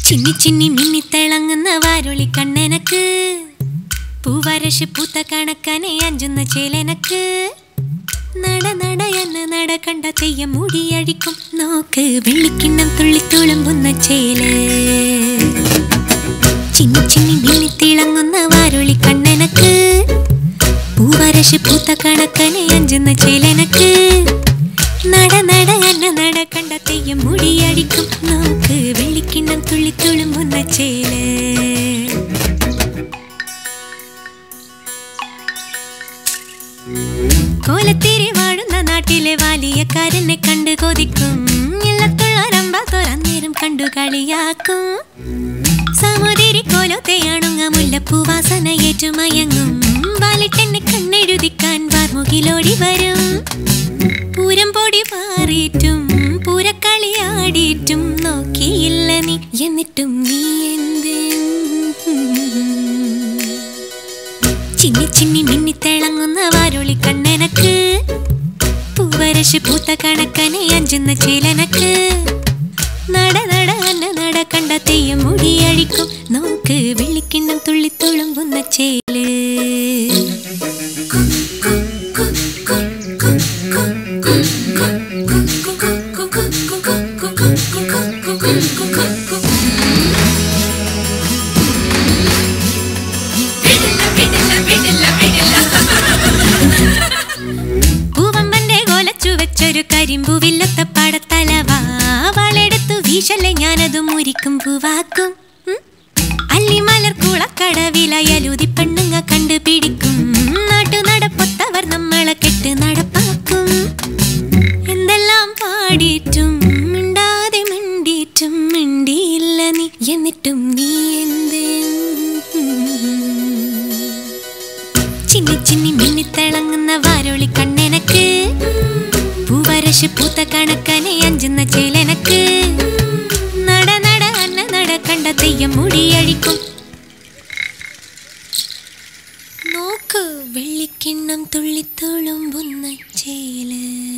ചിന്നി ചിന്നി മിന്നിത്തിളങ്ങുന്ന വാരുളി കണ്ണെനക്ക് പൂവരശ് പൂത്ത കണക്കനെ അഞ്ചുന്ന ചേലനക്ക് നട നട എന്ന നട കണ്ട തെയ്യം മുടിയഴിക്കും നോക്ക് വെള്ളിക്കിണ്ണം തുള്ളിത്തുളുമ്പുന്ന ചേല് ചിന്നി ചിന്നി മിന്നിത്തിളങ്ങുന്ന വാരുളി കണ്ണെനക്ക് പൂവരശ് പൂത്ത കണക്കനെ അഞ്ചുന്ന ചേലനക്ക് നട നട എന്ന നട കണ്ട തെയ്യം മുടിയടിക്കും നോക്ക് വെള്ളിക്കിണ്ണം തുള്ളിത്തുളുമ്പുന്ന ചേല് കോലത്തിരി വാഴുന്ന നാട്ടിലെ വാലിയക്കാരനെ കണ്ട് കൊതിക്കും ഇല്ലത്തുള്ളൊരമ്പ തുറന്നേരം കണ്ടു കളിയാക്കും സമുതിരി കോലത്തെയാണുങ്ങ മുല്ലപ്പൂവാസന ഏറ്റുമയങ്ങും വാലിട്ടെന്നെ കണ്ണെഴുതിക്കാൻ വാർമുകിലോടി വരും പൂരം പൊടി പാറിയിട്ടും പൂരക്കളിയാടിയിട്ടും നോക്കിയില്ല നീ എന്നിട്ടും നീ എന്തേ ചിന്നി ചിന്നി മിന്നിത്തിളങ്ങുന്ന വാരുളി കണ്ണെനക്ക് പൂവരശ് പൂത്ത കണക്കനെ അഞ്ചുന്ന ചേലനക്ക് നട നട അന്ന നട കണ്ട തെയ്യം മുടിയഴിക്കും നോക്ക് വെള്ളിക്കിണ്ണം തുള്ളിത്തുളുമ്പുന്ന ചേല് പൂവമ്പന്റെ കോലച്ചു വെച്ചൊരു കരിമ്പൂവില്ലത്ത പടത്തലവാ വളെടുത്തു വീശല്ലേ ഞാനത് മുരിക്കും പൂവാക്കും ഉം. അല്ലിമലർ കുളക്കടവിലയലുതി പെണ്ണുങ്ങ കണ്ടുപിടിക്കും നാട്ടു നടപ്പൊത്തവർ നമ്മളെ കെട്ട് നടപ്പാക്കും എന്തെല്ലാം പാടിയിട്ടും മിണ്ടാതെ മിണ്ടിയിട്ടും മിണ്ടിയില്ല നീ എന്നിട്ടും നീ എന്തേ ചിന്നി ചിന്നി മിന്നിത്തിളങ്ങുന്ന വാരോളി കണ്ണെനക്ക് പൂവരശ് പൂത്ത കണക്കനെ അഞ്ചുന്ന ചേലനക്ക് നട നട അന്ന നട കണ്ട തെയ്യം മുടിയഴിക്കും നോക്ക് വെള്ളിക്കിണ്ണം തുള്ളിത്തുളുമ്പുന്ന ചേല്